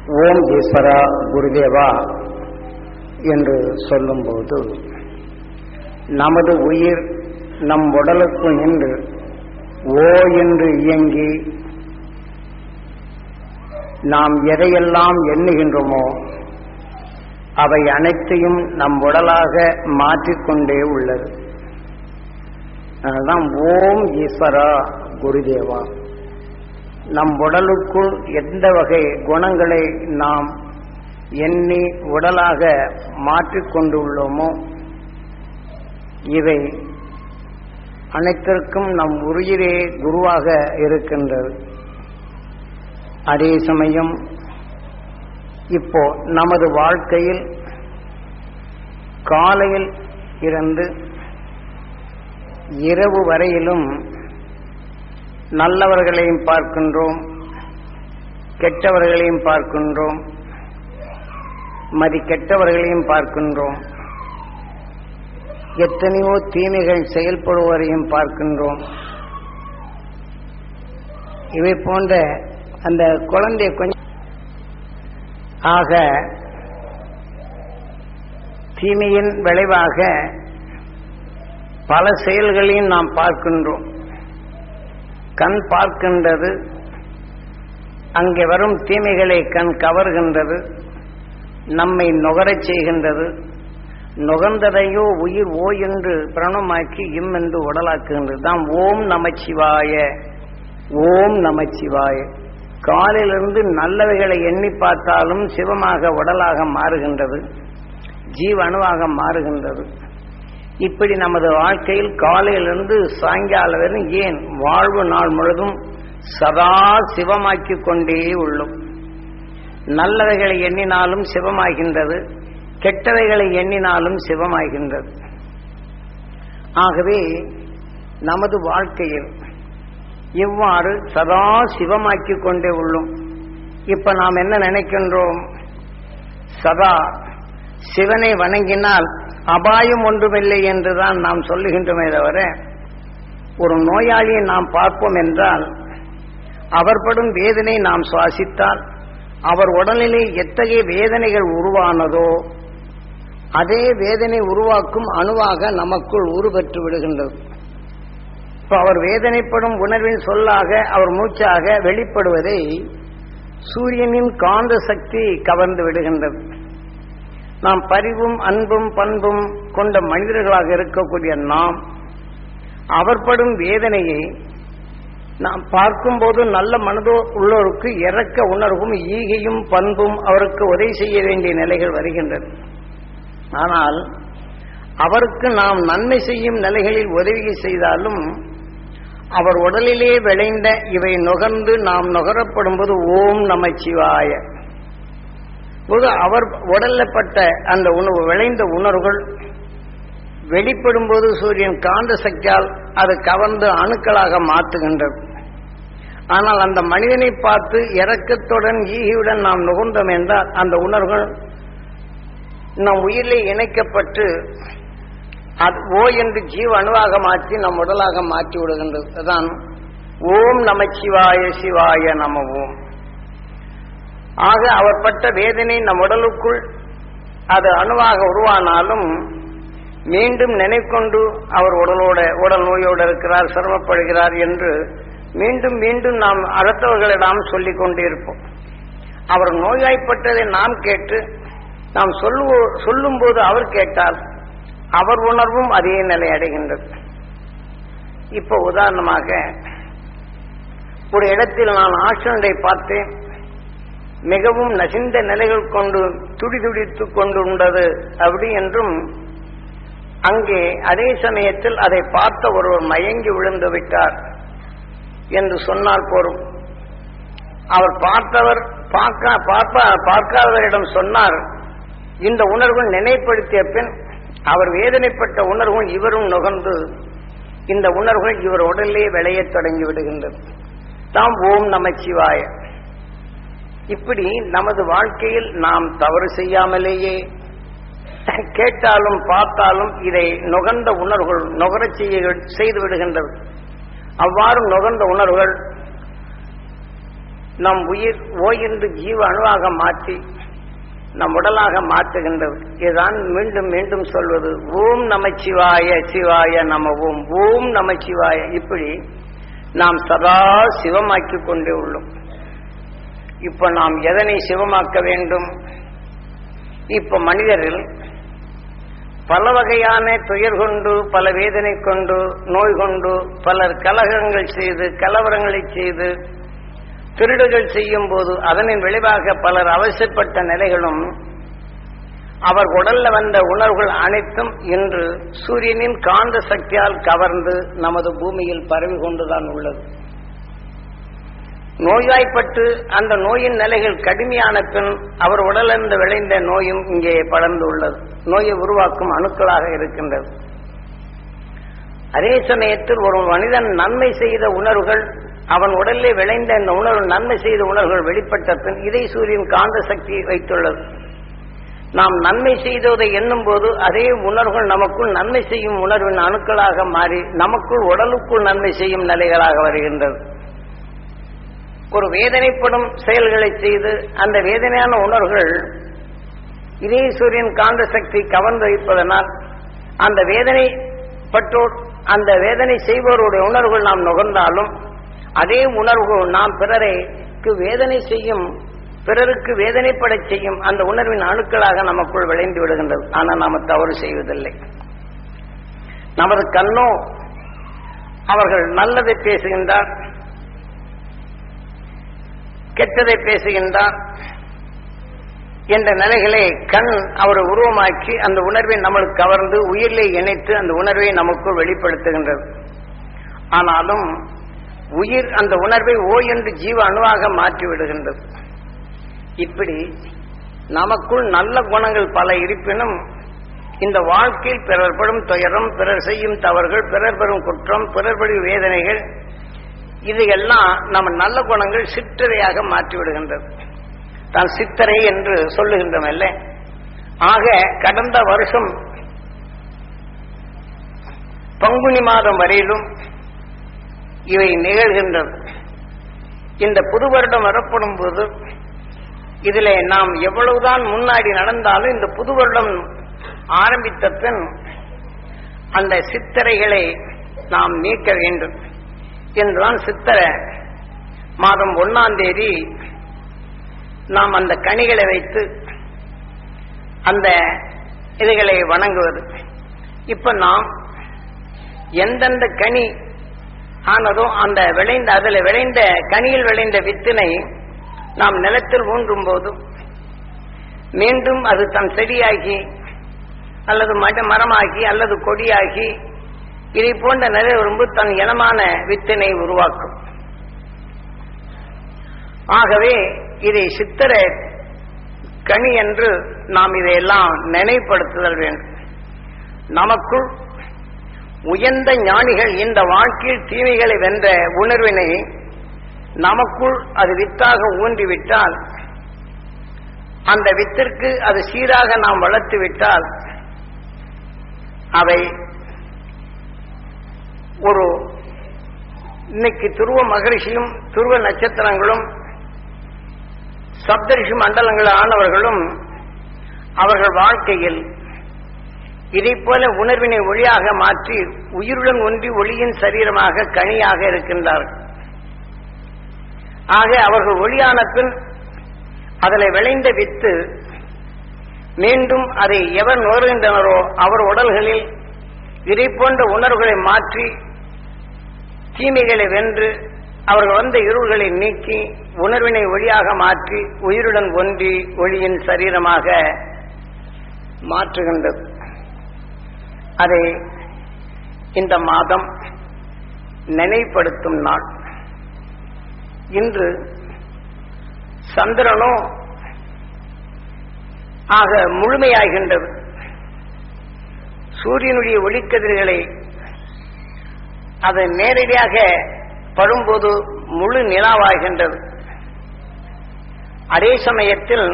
ஓம் ஈஸ்வரா குருதேவா என்று சொல்லும்போது நமது உயிர் நம் உடலுக்கு நின்று ஓ என்று இயங்கி நாம் எதையெல்லாம் எண்ணுகின்றோமோ அவை அனைத்தையும் நம் உடலாக மாற்றிக்கொண்டே உள்ளது அதுதான் ஓம் ஈஸ்வரா குருதேவா நம் உடலுக்குள் எந்த வகை குணங்களை நாம் எண்ணி உடலாக மாற்றிக்கொண்டுள்ளோமோ இவை அனைத்திற்கும் நம் உயிரே குருவாக இருக்கின்றது அதே சமயம் இப்போ நமது வாழ்க்கையில் காலையில் இருந்து இரவு வரையிலும் நல்லவர்களையும் பார்க்கின்றோம் கெட்டவர்களையும் பார்க்கின்றோம் மதி கெட்டவர்களையும் பார்க்கின்றோம் எத்தனையோ தீமைகள் செயல்படுவதையும் பார்க்கின்றோம் இவை போன்ற அந்த குழந்தை கொஞ்சம் ஆக தீமையின் விளைவாக பல செயல்களையும் நாம் பார்க்கின்றோம் கண் பார்க்கின்றது அங்கே வரும் தீமைகளை கண் கவர்கின்றது நம்மை நுகரச் செய்கின்றது நுகர்ந்ததையோ உயிர் ஓ என்று பிரணமாக்கி இம் என்று உடலாக்குகின்றது தான் ஓம் நமச்சிவாய ஓம் நமச்சிவாய காலிலிருந்து நல்லவைகளை எண்ணி பார்த்தாலும் சிவமாக உடலாக மாறுகின்றது ஜீவ அணுவாக மாறுகின்றது இப்படி நமது வாழ்க்கையில் காலையிலிருந்து சாயங்காலம் வரை ஏன் வாழ்வு நாள் முழுதும் சதா சிவமாக்கிக் கொண்டே உள்ளோம் நல்லவைகளை எண்ணினாலும் சிவமாகின்றது கெட்டவைகளை எண்ணினாலும் சிவமாகின்றது ஆகவே நமது வாழ்க்கையில் இவ்வாறு சதா சிவமாக்கிக் கொண்டே உள்ளோம் இப்ப நாம் என்ன நினைக்கின்றோம் சதா சிவனை வணங்கினால் அபாயம் ஒன்றுமில்லை என்றுதான் நாம் சொல்லுகின்றோமே தவிர ஒரு நோயாளியை நாம் பார்ப்போம் என்றால் அவர் படும் வேதனை நாம் சுவாசித்தால் அவர் உடலிலே எத்தகைய வேதனைகள் உருவானதோ அதே வேதனை உருவாக்கும் அணுவாக நமக்குள் உருபெற்று விடுகின்றது இப்போ அவர் வேதனைப்படும் உணர்வின் சொல்லாக அவர் மூச்சாக வெளிப்படுவதை சூரியனின் காந்த சக்தி கவர்ந்து விடுகின்றது நாம் பரிவும் அன்பும் பண்பும் கொண்ட மனிதர்களாக இருக்கக்கூடிய நாம் அவர் படும் வேதனையை நாம் பார்க்கும்போது நல்ல மனதோ உள்ளோருக்கு இறக்க உணர்வும் ஈகையும் பண்பும் அவருக்கு உதவி செய்ய வேண்டிய நிலைகள் வருகின்றது ஆனால் அவருக்கு நாம் நன்மை செய்யும் நிலைகளில் உதவி செய்தாலும் அவர் உடலிலே விளைந்த இவை நுகர்ந்து நாம் நுகரப்படும் போது ஓம் நமச்சிவாய போது அவர் உடல்லப்பட்ட அந்த உணவு விளைந்த உணர்வுகள் வெளிப்படும் போது சூரியன் காந்த சக்தியால் அது கவர்ந்து அணுக்களாக மாற்றுகின்றது ஆனால் அந்த மனிதனை பார்த்து இறக்கத்துடன் ஈகியுடன் நாம் நுகர்ந்தோம் என்றால் அந்த உணர்வுகள் நம் உயிரிலே இணைக்கப்பட்டு அது ஓ என்று ஜீவ அணுவாக மாற்றி நம் உடலாக மாற்றி விடுகின்றது அதான் ஓம் நமச்சிவாய சிவாய நம ஓம் ஆக அவர் பட்ட வேதனை நம் உடலுக்குள் அது அணுவாக உருவானாலும் மீண்டும் நினைக்கொண்டு அவர் உடலோட உடல் நோயோடு இருக்கிறார் சிரமப்படுகிறார் என்று மீண்டும் மீண்டும் நாம் அடுத்தவர்களிடம் சொல்லிக் கொண்டிருப்போம் அவர் நோய்வாய்ப்பட்டதை நாம் கேட்டு நாம் சொல்லுவோ சொல்லும் போது அவர் கேட்டால் அவர் உணர்வும் அதே நிலை அடைகின்றது இப்போ உதாரணமாக ஒரு இடத்தில் நான் ஆக்சிடென்டை பார்த்தேன் மிகவும் நசிந்த நிலைகள் கொண்டு துடி துடித்துக் கொண்டு உண்டது அப்படி என்றும் அங்கே அதே சமயத்தில் அதை பார்த்த ஒருவர் மயங்கி விழுந்து விட்டார் என்று சொன்னால் போரும் அவர் பார்த்தவர் பார்க்க பார்க்காதவரிடம் சொன்னார் இந்த உணர்வு நினைப்படுத்திய பின் அவர் வேதனைப்பட்ட உணர்வு இவரும் நுகர்ந்து இந்த உணர்வுகள் இவர் உடலே விளையத் தொடங்கி விடுகின்றது தாம் ஓம் நமச்சிவாய இப்படி நமது வாழ்க்கையில் நாம் தவறு செய்யாமலேயே கேட்டாலும் பார்த்தாலும் இதை நுகர்ந்த உணர்வுகள் நுகரச் செய்ய செய்து விடுகின்றது அவ்வாறு நுகர்ந்த உணர்வுகள் நம் உயிர் ஓய் என்று ஜீவ அணுவாக மாற்றி நம் உடலாக மாற்றுகின்றது இதுதான் மீண்டும் மீண்டும் சொல்வது ஓம் நமச்சிவாய சிவாய நம ஓம் ஓம் நமச்சிவாய இப்படி நாம் சதா சிவமாக்கி கொண்டே உள்ளோம் இப்ப நாம் எதனை சிவமாக்க வேண்டும் இப்ப மனிதரில் பல வகையான துயர் கொண்டு பல வேதனை கொண்டு நோய் கொண்டு பலர் கலகங்கள் செய்து கலவரங்களை செய்து திருடுகள் செய்யும் போது அதனின் விளைவாக பலர் அவசரப்பட்ட நிலைகளும் அவர் உடல்ல வந்த உணர்வுகள் அனைத்தும் இன்று சூரியனின் காந்த சக்தியால் கவர்ந்து நமது பூமியில் பரவி கொண்டுதான் உள்ளது நோய்வாய்ப்பட்டு அந்த நோயின் நிலைகள் கடுமையான பின் அவர் உடலிருந்து விளைந்த நோயும் இங்கே படர்ந்து உள்ளது நோயை உருவாக்கும் அணுக்களாக இருக்கின்றது அதே சமயத்தில் ஒரு மனிதன் நன்மை செய்த உணர்வுகள் அவன் உடலிலே விளைந்த இந்த உணர்வு நன்மை செய்த உணர்வுகள் வெளிப்பட்ட பின் இதை சூரியன் காந்த சக்தி வைத்துள்ளது நாம் நன்மை செய்ததை எண்ணும் போது அதே உணர்வுகள் நமக்குள் நன்மை செய்யும் உணர்வின் அணுக்களாக மாறி நமக்குள் உடலுக்குள் நன்மை செய்யும் நிலைகளாக வருகின்றது ஒரு வேதனைப்படும் செயல்களை செய்து அந்த வேதனையான உணர்வுகள் இதே சூரியன் காந்த சக்தி கவர்ந்து வைப்பதனால் அந்த வேதனை பட்டோர் அந்த வேதனை செய்வோருடைய உணர்வுகள் நாம் நுகர்ந்தாலும் அதே உணர்வு நாம் பிறரைக்கு வேதனை செய்யும் பிறருக்கு வேதனைப்படச் செய்யும் அந்த உணர்வின் அணுக்களாக நமக்குள் விளைந்து விடுகின்றது ஆனால் நாம் தவறு செய்வதில்லை நமது கண்ணோ அவர்கள் நல்லதை பேசுகின்றார் கெட்டதை பேசுகின்றார் என்ற நிலைகளை கண் அவர் உருவமாக்கி அந்த உணர்வை நம்மளுக்கு கவர்ந்து உயிரிலே இணைத்து அந்த உணர்வை நமக்குள் வெளிப்படுத்துகின்றது ஆனாலும் உயிர் அந்த உணர்வை ஓ என்று ஜீவ அணுவாக மாற்றி விடுகின்றது இப்படி நமக்குள் நல்ல குணங்கள் பல இருப்பினும் இந்த வாழ்க்கையில் பிறர் படும் துயரம் பிறர் செய்யும் தவறுகள் பிறர் பெறும் குற்றம் பிறர் படும் வேதனைகள் இதையெல்லாம் நம்ம நல்ல குணங்கள் சிற்றறையாக மாற்றி விடுகின்றது தான் சித்தரை என்று சொல்லுகின்றோம் அல்ல ஆக கடந்த வருஷம் பங்குனி மாதம் வரையிலும் இவை நிகழ்கின்றது இந்த புது வருடம் வரப்படும் போது இதிலே நாம் எவ்வளவுதான் முன்னாடி நடந்தாலும் இந்த புது வருடம் ஆரம்பித்த பின் அந்த சித்தரைகளை நாம் நீக்க வேண்டும் என்றுதான் சித்திர மாதம் ஒன்னாம் தேதி நாம் அந்த கனிகளை வைத்து அந்த இதுகளை வணங்குவது இப்ப நாம் எந்தெந்த கனி ஆனதோ அந்த விளைந்த அதில் விளைந்த கனியில் விளைந்த வித்தினை நாம் நிலத்தில் ஊன்றும் போது மீண்டும் அது தன் செடியாகி அல்லது மட மரமாகி அல்லது கொடியாகி இதை போன்ற நிறைய விரும்பு தன் இனமான வித்தினை உருவாக்கும் ஆகவே இதை சித்திர கனி என்று நாம் இதையெல்லாம் நினைவுபடுத்துதல் வேண்டும் நமக்குள் உயர்ந்த ஞானிகள் இந்த வாழ்க்கையில் தீமைகளை வென்ற உணர்வினை நமக்குள் அது வித்தாக ஊன்றிவிட்டால் அந்த வித்திற்கு அது சீராக நாம் வளர்த்து விட்டால் அவை ஒரு இன்னைக்கு துருவ மகரிஷியும் துருவ நட்சத்திரங்களும் சப்தரிஷி மண்டலங்கள் ஆனவர்களும் அவர்கள் வாழ்க்கையில் இதை போல உணர்வினை ஒளியாக மாற்றி உயிருடன் ஒன்றி ஒளியின் சரீரமாக கனியாக இருக்கின்றார்கள் ஆக அவர்கள் ஒளியான பின் அதில் விளைந்த வித்து மீண்டும் அதை எவர் நுகர்கின்றனரோ அவர் உடல்களில் இதை போன்ற உணர்வுகளை மாற்றி தீமைகளை வென்று அவர்கள் வந்த இருள்களை நீக்கி உணர்வினை ஒளியாக மாற்றி உயிருடன் ஒன்றி ஒளியின் சரீரமாக மாற்றுகின்றது அதை இந்த மாதம் நினைப்படுத்தும் நாள் இன்று சந்திரனோ ஆக முழுமையாகின்றது சூரியனுடைய ஒளிக்கதிர்களை அது நேரடியாக படும்போது முழு நிலாவாகின்றது அதே சமயத்தில்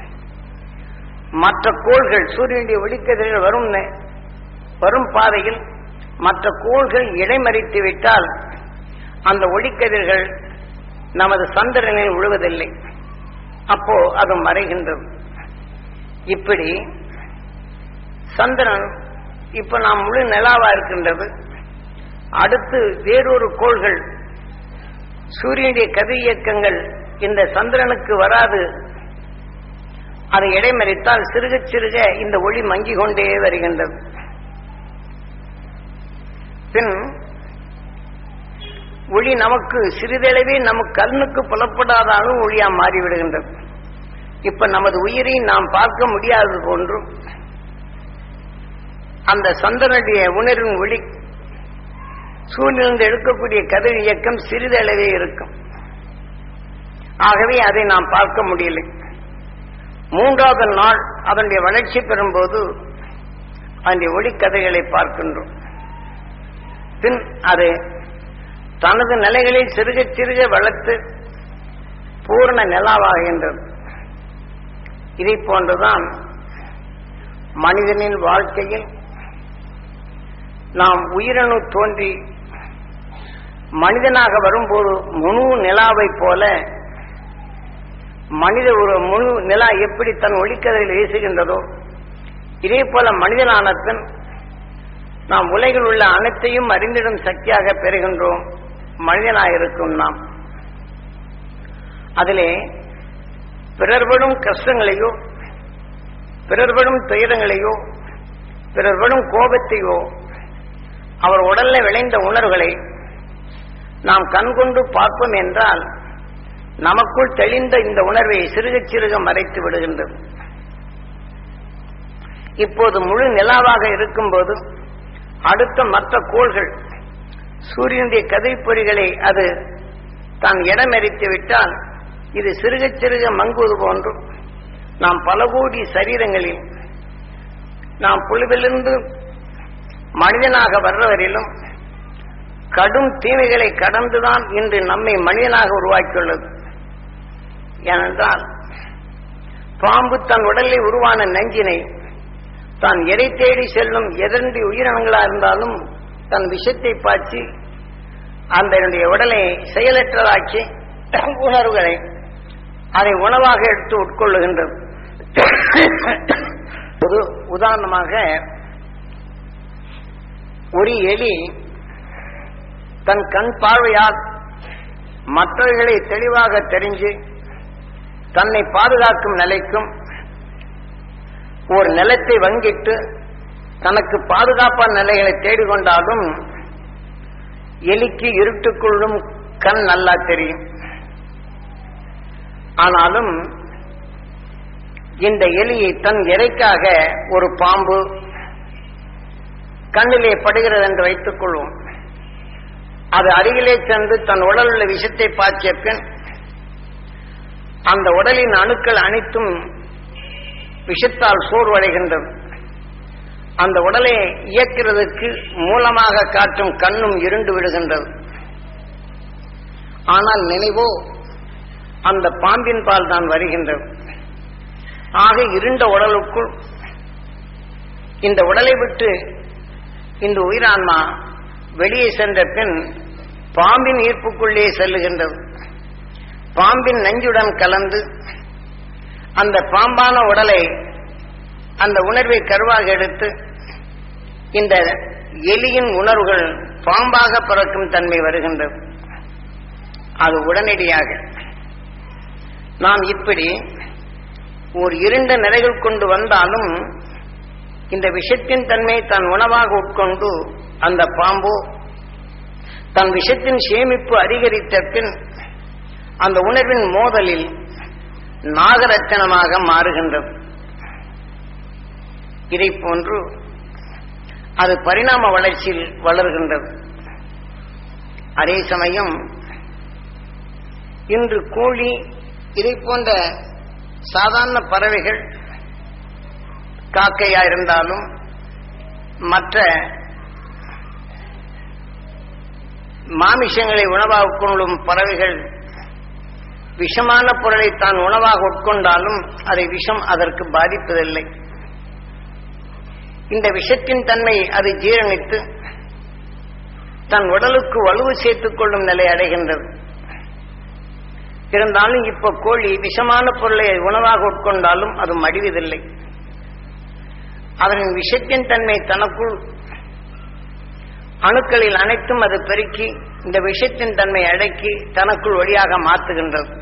மற்ற கோள்கள் சூரியனுடைய ஒளிக்கதிர்கள் வரும் நே- வரும் பாதையில் மற்ற கோள்கள் இடைமறித்து விட்டால் அந்த ஒளிக்கதிர்கள் நமது சந்திரனில் விழுவதில்லை அப்போ அது மறைகின்றது இப்படி சந்திரன் இப்ப நாம் முழு நிலாவா இருக்கின்றது அடுத்து வேறொரு கோள்கள் சூரியனுடைய கதிர் இயக்கங்கள் இந்த சந்திரனுக்கு வராது அதை இடைமறித்தால் சிறுக சிறுக இந்த ஒளி மங்கிக் கொண்டே வருகின்றது பின் ஒளி நமக்கு சிறிதளவே நமக்கு கண்ணுக்கு புலப்படாத அளவு ஒளியா மாறிவிடுகின்றது இப்ப நமது உயிரை நாம் பார்க்க முடியாதது போன்றும் அந்த சந்திரனுடைய உணர்வின் ஒளி சூழ்நிலிருந்து எடுக்கக்கூடிய கதிர் இயக்கம் சிறிதளவே இருக்கும் ஆகவே அதை நாம் பார்க்க முடியலை மூன்றாவது நாள் அதனுடைய வளர்ச்சி பெறும்போது அதனுடைய ஒளிக்கதைகளை பார்க்கின்றோம் பின் அது தனது நிலைகளை சிறுக சிறுக வளர்த்து பூர்ண நிலாவாகின்றது இதை போன்றுதான் மனிதனின் வாழ்க்கையில் நாம் உயிரணு தோன்றி மனிதனாக வரும்போது முழு நிலாவை போல மனித ஒரு முழு நிலா எப்படி தன் ஒளிக்கதையில் வீசுகின்றதோ இதே போல மனிதனான பின் நாம் உலகில் உள்ள அனைத்தையும் அறிந்திடும் சக்தியாக பெறுகின்றோம் மனிதனாயிருக்கும் நாம் அதிலே பிறர்படும் கஷ்டங்களையோ பிறர்படும் துயரங்களையோ பிறர்படும் கோபத்தையோ அவர் உடல்ல விளைந்த உணர்வுகளை நாம் கண்கொண்டு பார்ப்போம் என்றால் நமக்குள் தெளிந்த இந்த உணர்வை சிறுக சிறுக மறைத்து விடுகின்றது இப்போது முழு நிலாவாக இருக்கும்போது அடுத்த மற்ற கோள்கள் சூரியனுடைய கதிர்பொறிகளை அது தான் இடமெறித்து விட்டால் இது சிறுக சிறுக மங்குவது போன்றும் நாம் பல கோடி சரீரங்களில் நாம் புழுவிலிருந்து மனிதனாக வர்றவரிலும் கடும் தீமைகளை கடந்துதான் இன்று நம்மை மனிதனாக உருவாக்கியுள்ளது ஏனென்றால் பாம்பு தன் உடலில் உருவான நஞ்சினை தான் எடை தேடி செல்லும் எதன்றி உயிரினங்களா இருந்தாலும் தன் விஷத்தை பாய்ச்சி அந்த உடலை செயலற்றதாக்கி உணர்வுகளை அதை உணவாக எடுத்து உட்கொள்ளுகின்றது ஒரு உதாரணமாக ஒரு எலி தன் கண் பார்வையால் மற்றவர்களை தெளிவாக தெரிஞ்சு தன்னை பாதுகாக்கும் நிலைக்கும் ஒரு நிலத்தை வங்கிட்டு தனக்கு பாதுகாப்பான நிலைகளை தேடிக்கொண்டாலும் எலிக்கு இருட்டுக்குள்ளும் கண் நல்லா தெரியும் ஆனாலும் இந்த எலியை தன் இறைக்காக ஒரு பாம்பு கண்ணிலே படுகிறது என்று வைத்துக் கொள்வோம் அது அருகிலே சென்று தன் உடல் உள்ள விஷத்தை பாய்ச்சிய பின் அந்த உடலின் அணுக்கள் அனைத்தும் விஷத்தால் சோர்வடைகின்றது அந்த உடலை இயக்கிறதுக்கு மூலமாக காட்டும் கண்ணும் இருண்டு விடுகின்றது ஆனால் நினைவோ அந்த பாம்பின் பால் தான் வருகின்றது ஆக இருண்ட உடலுக்குள் இந்த உடலை விட்டு இந்த உயிரான்மா வெளியே சென்ற பின் பாம்பின் ஈர்ப்புக்குள்ளே செல்லுகின்றது பாம்பின் நஞ்சுடன் கலந்து அந்த பாம்பான உடலை அந்த உணர்வை கருவாக எடுத்து இந்த எலியின் உணர்வுகள் பாம்பாக பிறக்கும் தன்மை வருகின்றது அது உடனடியாக நாம் இப்படி ஒரு இருண்ட நிலைகள் கொண்டு வந்தாலும் இந்த விஷத்தின் தன்மை தன் உணவாக உட்கொண்டு அந்த பாம்பு தன் விஷத்தின் சேமிப்பு அதிகரித்த பின் அந்த உணர்வின் மோதலில் நாகரத்தனமாக மாறுகின்றது இதை போன்று அது பரிணாம வளர்ச்சியில் வளர்கின்றது அதே சமயம் இன்று கோழி இதை போன்ற சாதாரண பறவைகள் காக்கையா இருந்தாலும் மற்ற மாமிசங்களை உணவாக உட்கொள்ளும் பறவைகள் விஷமான பொருளை தான் உணவாக உட்கொண்டாலும் அதை விஷம் அதற்கு பாதிப்பதில்லை இந்த விஷத்தின் தன்மை அது ஜீரணித்து தன் உடலுக்கு வலுவு சேர்த்துக் கொள்ளும் நிலை அடைகின்றது இருந்தாலும் இப்ப கோழி விஷமான பொருளை உணவாக உட்கொண்டாலும் அது மடிவதில்லை அதனின் விஷத்தின் தன்மை தனக்குள் அணுக்களில் அனைத்தும் அது பெருக்கி இந்த விஷத்தின் தன்மை அடக்கி தனக்குள் வழியாக மாற்றுகின்றது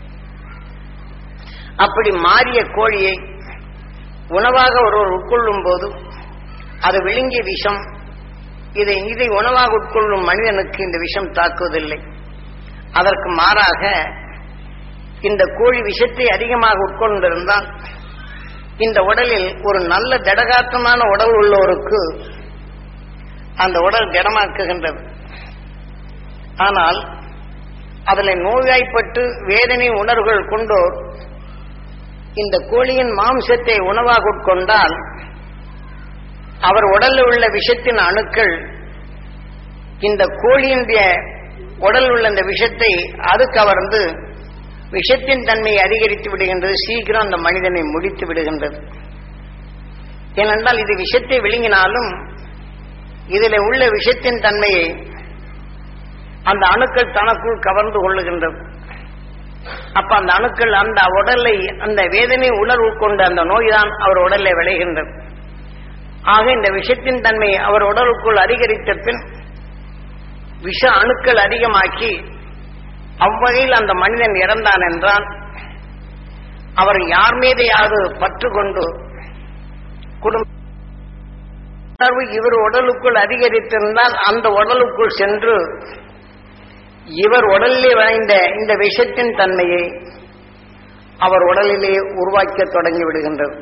அப்படி மாறிய கோழியை உணவாக ஒருவர் உட்கொள்ளும் போது அது விழுங்கிய விஷம் இதை இதை உணவாக உட்கொள்ளும் மனிதனுக்கு இந்த விஷம் தாக்குவதில்லை அதற்கு மாறாக இந்த கோழி விஷத்தை அதிகமாக உட்கொண்டிருந்தால் இந்த உடலில் ஒரு நல்ல திடகாத்தமான உடல் உள்ளோருக்கு அந்த உடல் திடமாக்குகின்றது ஆனால் அதில் நோய்வாய்ப்பட்டு வேதனை உணர்வுகள் கொண்டோர் இந்த கோழியின் மாംசத்தை உணவாக உட்கொண்டால் அவர் உடலில் உள்ள விஷத்தின் அணுக்கள் இந்த கோழியினுடைய உடலில் உள்ள இந்த விஷத்தை அது கவர்ந்து விஷத்தின் தன்மையை அதிகரித்து விடுகின்றது சீக்கிரம் அந்த மனிதனை முடித்து விடுகின்றது ஏனென்றால் இது விஷத்தை விழுங்கினாலும் இதில் உள்ள விஷத்தின் தன்மையை அந்த அணுக்கள் தனக்குள் கவர்ந்து கொள்ளுகின்றது அப்ப அந்த அணுக்கள் அந்த உடலை அந்த வேதனை உணர்வு கொண்ட அந்த நோய்தான் அவர் உடலை விளைகின்றது ஆக இந்த விஷத்தின் தன்மை அவர் உடலுக்குள் அதிகரித்த பின் விஷ அணுக்கள் அதிகமாக்கி அவ்வகையில் அந்த மனிதன் இறந்தான் என்றால் அவர் யார் மீதையாவது பற்று கொண்டு குடும்ப உணர்வு இவர் உடலுக்குள் அதிகரித்திருந்தால் அந்த உடலுக்குள் சென்று இவர் உடலிலே விளைந்த இந்த விஷத்தின் தன்மையை அவர் உடலிலே உருவாக்க தொடங்கி விடுகின்றது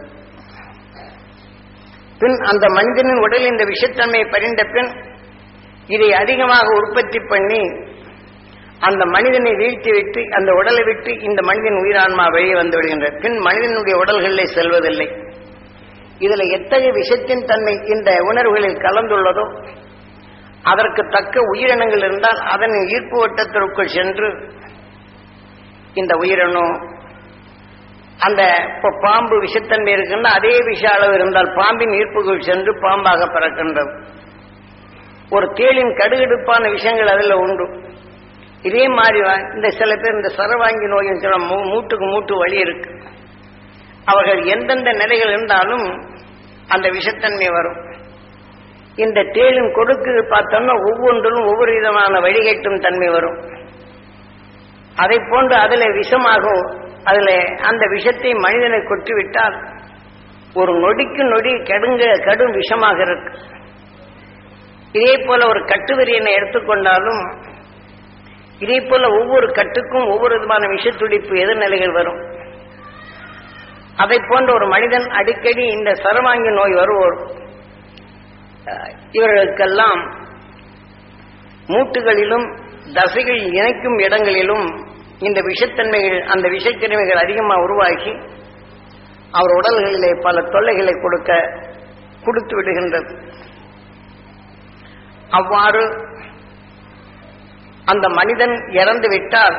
பின் அந்த மனிதனின் உடலில் இந்த விஷத்தன்மையை பறிந்த பின் இதை அதிகமாக உற்பத்தி பண்ணி அந்த மனிதனை வீழ்த்தி விட்டு அந்த உடலை விட்டு இந்த மனிதன் உயிரான்மா வெளியே வந்து விடுகின்றது பின் மனிதனுடைய உடல்களிலே செல்வதில்லை இதுல எத்தகைய விஷத்தின் தன்மை இந்த உணர்வுகளில் கலந்துள்ளதோ அதற்கு தக்க உயிரினங்கள் இருந்தால் அதன் ஈர்ப்பு வட்டத்திற்குள் சென்று இந்த உயிரணு அந்த இப்போ பாம்பு விஷத்தன்மை இருக்குன்னா அதே விஷ அளவு இருந்தால் பாம்பின் ஈர்ப்புக்குள் சென்று பாம்பாக பிறக்கின்றது ஒரு தேளின் கடுகடுப்பான விஷயங்கள் அதில் உண்டு இதே மாதிரி வா- இந்த சில பேர் இந்த சரவாங்கி நோயின் சொல்ல மூ- மூட்டுக்கு மூட்டு வலி இருக்கு அவர்கள் எந்தெந்த நிலைகள் இருந்தாலும் அந்த விஷத்தன்மை வரும் இந்த தேளின் கொடுக்கு பார்த்தோம்னா ஒவ்வொன்றிலும் ஒவ்வொரு விதமான வழிகட்டும் தன்மை வரும் அதை போன்று அதில் விஷமாகும் அதில் அந்த விஷத்தை மனிதனை கொட்டிவிட்டால் ஒரு நொடிக்கு நொடி கடுங்க கடும் விஷமாக இருக்கு இதே போல ஒரு கட்டுவரியனை எடுத்துக்கொண்டாலும் இதே போல ஒவ்வொரு கட்டுக்கும் ஒவ்வொரு விதமான விஷத்துடிப்பு எதிர்நிலைகள் வரும் அதை போன்ற ஒரு மனிதன் அடிக்கடி இந்த சரவாங்கி நோய் வருவோர் அஹ், இவர்களுக்கெல்லாம் மூட்டுகளிலும் தசைகள் இணைக்கும் இடங்களிலும் இந்த விஷத்தன்மைகள் அந்த விஷக்கிருமிகள் அதிகமாக உருவாகி அவர் உடல்களிலே பல தொல்லைகளை கொடுக்க கொடுத்து விடுகின்றது அவ்வாறு அந்த மனிதன் இறந்து விட்டால்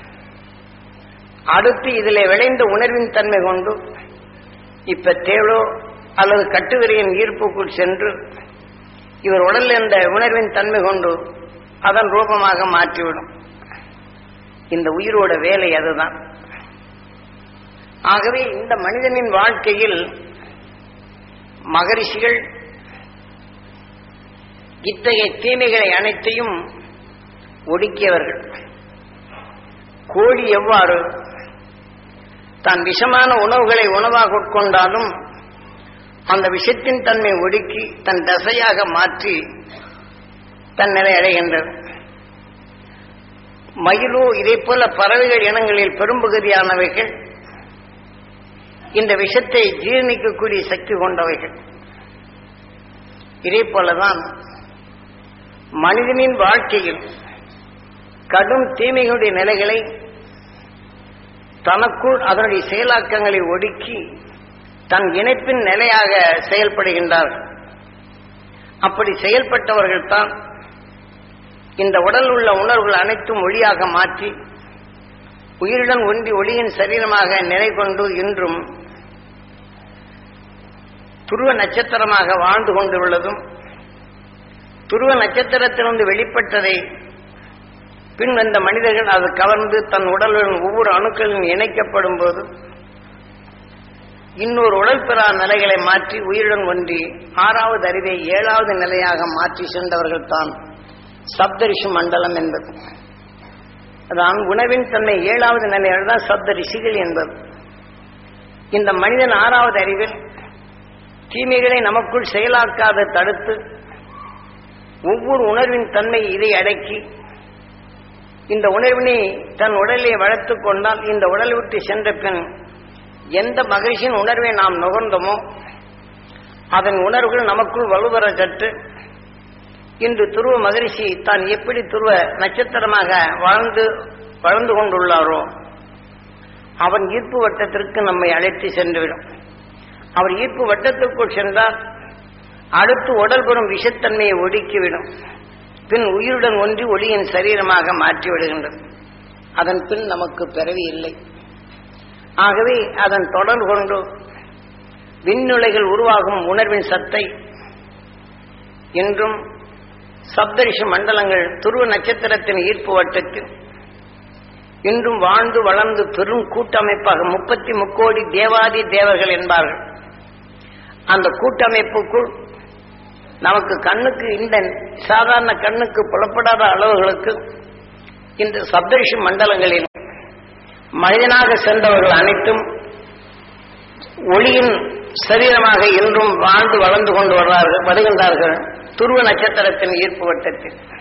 அடுத்து இதிலே விளைந்த உணர்வின் தன்மை கொண்டு இப்ப தேளோ அல்லது கட்டுவிரையின் ஈர்ப்புக்குள் சென்று இவர் உடலில் இந்த உணர்வின் தன்மை கொண்டு அதன் ரூபமாக மாற்றிவிடும் இந்த உயிரோட வேலை அதுதான் ஆகவே இந்த மனிதனின் வாழ்க்கையில் மகரிஷிகள் இத்தகைய தீமைகளை அனைத்தையும் ஒடுக்கியவர்கள் கோழி எவ்வாறு தான் விஷமான உணவுகளை உணவாக உட்கொண்டாலும் அந்த விஷத்தின் தன்மை ஒடுக்கி தன் தசையாக மாற்றி தன் நிலை அடைகின்றது மயிலோ இதே போல பறவைகள் இனங்களில் பெரும்பகுதியானவைகள் இந்த விஷத்தை ஜீரணிக்கக்கூடிய சக்தி கொண்டவைகள் இதே போலதான் மனிதனின் வாழ்க்கையில் கடும் தீமைகளுடைய நிலைகளை தனக்குள் அதனுடைய செயலாக்கங்களை ஒடுக்கி தன் இணைப்பின் நிலையாக செயல்படுகின்றார் அப்படி செயல்பட்டவர்கள் தான் இந்த உடல் உள்ள உணர்வுகள் அனைத்தும் ஒளியாக மாற்றி உயிருடன் ஒன்றி ஒளியின் சரீரமாக நிலை கொண்டு இன்றும் துருவ நட்சத்திரமாக வாழ்ந்து கொண்டுள்ளதும் துருவ நட்சத்திரத்திலிருந்து வெளிப்பட்டதை பின் அந்த மனிதர்கள் அது கவர்ந்து தன் உடலுடன் ஒவ்வொரு அணுக்களிலும் இணைக்கப்படும் போது இன்னொரு உடல் பெறா நிலைகளை மாற்றி உயிருடன் ஒன்றி ஆறாவது அறிவை ஏழாவது நிலையாக மாற்றி சென்றவர்கள் தான் சப்தரிஷி மண்டலம் என்பது அதான் உணவின் தன்மை ஏழாவது நிலையில் தான் சப்த ரிஷிகள் என்பது இந்த மனிதன் ஆறாவது அறிவில் தீமைகளை நமக்குள் செயலாக்காத தடுத்து ஒவ்வொரு உணர்வின் தன்மை இதை அடக்கி இந்த உணர்வினை தன் உடலை வளர்த்துக் கொண்டால் இந்த உடலை விட்டு சென்ற பின் எந்த மகிழ்ச்சியின் உணர்வை நாம் நுகர்ந்தோமோ அதன் உணர்வுகள் நமக்குள் வலுவர கற்று இன்று துருவ மகிழ்ச்சி தான் எப்படி துருவ நட்சத்திரமாக வாழ்ந்து வளர்ந்து கொண்டுள்ளாரோ அவன் ஈர்ப்பு வட்டத்திற்கு நம்மை அழைத்து சென்றுவிடும் அவர் ஈர்ப்பு வட்டத்திற்குள் சென்றால் அடுத்து உடல் பெறும் விஷத்தன்மையை ஒடுக்கிவிடும் பின் உயிருடன் ஒன்றி ஒளியின் சரீரமாக மாற்றி விடுகின்றது அதன் பின் நமக்கு பிறவி இல்லை ஆகவே அதன் தொடர் கொண்டு விண்ணுலைகள் உருவாகும் உணர்வின் சத்தை என்றும் சப்தரிஷி மண்டலங்கள் துருவ நட்சத்திரத்தின் ஈர்ப்பு வட்டத்தில் இன்றும் வாழ்ந்து வளர்ந்து பெரும் கூட்டமைப்பாக முப்பத்தி முக்கோடி தேவாதி தேவர்கள் என்பார்கள் அந்த கூட்டமைப்புக்குள் நமக்கு கண்ணுக்கு இந்த சாதாரண கண்ணுக்கு புலப்படாத அளவுகளுக்கு இந்த சப்தரிஷி மண்டலங்களில் மனிதனாக சென்றவர்கள் அனைத்தும் ஒளியின் சரீரமாக இன்றும் வாழ்ந்து வளர்ந்து கொண்டு வருவார்கள் வருகின்றார்கள் துருவ நட்சத்திரத்தின் ஈர்ப்பு வட்டத்தில்